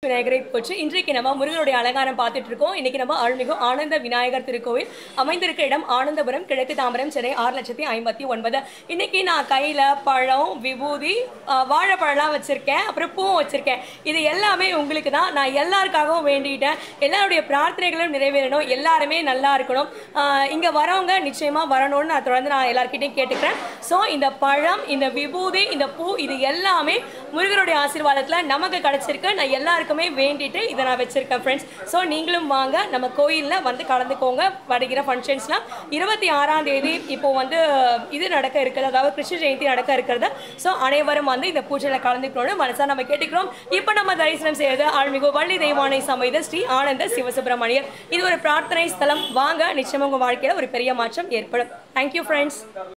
விநாயகரை போச்சு இன்றைக்கு நம்ம முருகனுடைய அலங்காரம் பார்த்துட்டு இருக்கோம் இன்னைக்கு நம்ம அருள்மிகு ஆனந்த விநாயகர் திருக்கோவில் அமைந்திருக்க இடம் ஆனந்தபுரம் கிழக்கு தாம்பரம் சென்னை ஆறு லட்சத்தி ஐம்பத்தி ஒன்பது இன்னைக்கு நான் கையில பழம் விபூதி ஆஹ், வாழைப்பழம்லாம் வச்சிருக்கேன் அப்புறம் பூவும் வச்சிருக்கேன் இது எல்லாமே உங்களுக்கு தான் நான் எல்லாருக்காகவும் வேண்டிட்டேன் எல்லாருடைய பிரார்த்தனைகளும் நிறைவேறணும் எல்லாருமே நல்லா இருக்கணும் ஆஹ், இங்க வரவங்க நிச்சயமா வரணும்னு நான் தொடர்ந்து நான் எல்லார்கிட்டையும் கேட்டுக்கிறேன் ஸோ இந்த பழம் இந்த விபூதி இந்த பூ இது எல்லாமே முருகனுடைய ஆசீர்வாதத்தில் நமக்கு கிடைச்சிருக்கு நான் எல்லாருக்குமே வேண்டிட்டு இதை நான் வச்சிருக்கேன் ஃப்ரெண்ட்ஸ் ஸோ நீங்களும் வாங்க நம்ம கோயிலில் வந்து கலந்துக்கோங்க வருகிற ஃபங்க்ஷன்ஸ்லாம் இருபத்தி ஆறாம் தேதி இப்போ வந்து இது நடக்க இருக்குது அதாவது கிருஷ்ண ஜெயந்தி நடக்க இருக்கிறது ஸோ அனைவரும் வந்து இந்த பூஜையில் கலந்துக்கணும்னு மனசாக நம்ம கேட்டுக்கிறோம் இப்போ நம்ம தரிசனம் செய்யறது ஆழ்மிகு வள்ளி தெய்வானை சமைத ஸ்ரீ ஆனந்த சிவசுப்பிரமணியர் இது ஒரு பிரார்த்தனை ஸ்தலம் வாங்க நிச்சயமாக உங்கள் வாழ்க்கையில் ஒரு பெரிய மாற்றம் ஏற்படும் தேங்க்யூ ஃப்ரெண்ட்ஸ்